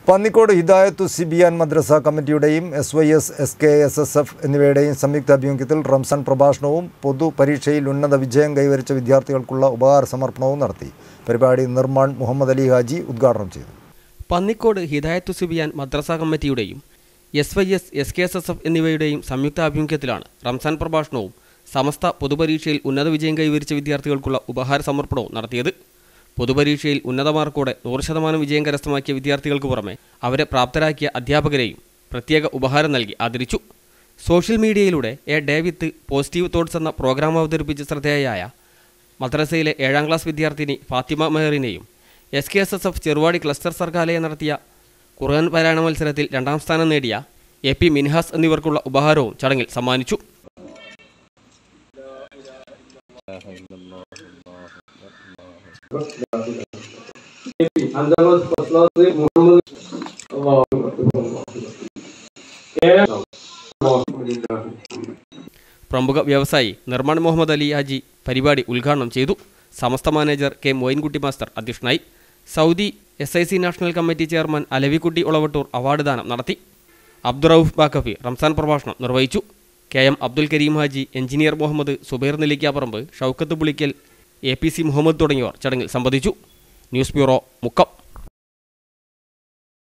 പന്നിക്കോട് ഹിദായത്തു സിബിയാൻ മദ്രസ കമ്മിറ്റിയുടെയും S Y S S K S S F എന്നിവയുടെയും സംയുക്ത ആഭിമുഖ്യത്തിൽ റംസാൻ പ്രഭാഷണവും പൊതുപരീക്ഷയിൽ ഉന്നത വിജയം കൈവരിച്ച വിദ്യാർത്ഥികൾക്കുള്ള ഉപഹാര സമർപ്പണവും നടത്തി പരിപാടി നിർമ്മാൺ മുഹമ്മദ് അലി ഹാജി ഉദ്ഘാടനം ചെയ്തു പന്നിക്കോട് ഹിദായത്തു സുബിയാൻ മദ്രസ കമ്മിറ്റിയുടെയും S Y S S K S S F എന്നിവയുടെയും സംയുക്ത ആഭിമുഖ്യത്തിലാണ് റംസാൻ പ്രഭാഷണവും സമസ്ത പൊതുപരീക്ഷയിൽ ഉന്നത വിജയം കൈവരിച്ച വിദ്യാർത്ഥികൾക്കുള്ള ഉപഹാര സമർപ്പണവും നടത്തിയത് പൊതുപരീക്ഷയിൽ ഉന്നത മാർക്കോടെ നൂറ് ശതമാനം വിജയം കരസ്ഥമാക്കിയ വിദ്യാർത്ഥികൾക്ക് പുറമെ അവരെ പ്രാപ്തരാക്കിയ അധ്യാപകരെയും പ്രത്യേക ഉപഹാരം നൽകി ആദരിച്ചു സോഷ്യൽ മീഡിയയിലൂടെ a day with positive thoughts എന്ന പ്രോഗ്രാം അവതരിപ്പിച്ച് ശ്രദ്ധേയയായ മദ്രസയിലെ ഏഴാം ക്ലാസ് വിദ്യാർത്ഥിനി ഫാത്തിമ മെഹറിനെയും S K S S F Cheruvadi cluster സർക്കാലയെ നടത്തിയ ഖുർആൻ പാരായണ മത്സരത്തിൽ രണ്ടാം സ്ഥാനം നേടിയ എ പി മിൻഹാസ് എന്നിവർക്കുള്ള ഉപഹാരവും ചടങ്ങിൽ സമ്മാനിച്ചു അഞ്ചാം ക്ലാസ് ഫസ്റ്റ് ക്ലാസ് മുഹമ്മദ് പ്രമുഖ വ്യവസായി നിർമ്മാൺ മുഹമ്മദ് അലി ഹാജി പരിപാടി ഉദ്ഘാടനം ചെയ്തു Samastha manager K Moyinkutty master അധ്യക്ഷനായി Saudi S I C national committee chairman Alavikutty Olavattur award ദാനം നടത്തി അബ്ദുറൌഫ് ബാക്കഫി റംസാൻ പ്രഭാഷണം നിർവഹിച്ചു K M Abdul Kareem Haji engineer Muhammad Zubair Nellikkaparamba Shoukath Pulikkal A P C Muhammad തുടങ്ങിയവർ ചടങ്ങിൽ സംബന്ധിച്ചു ന്യൂസ് ബ്യൂറോ മുക്കം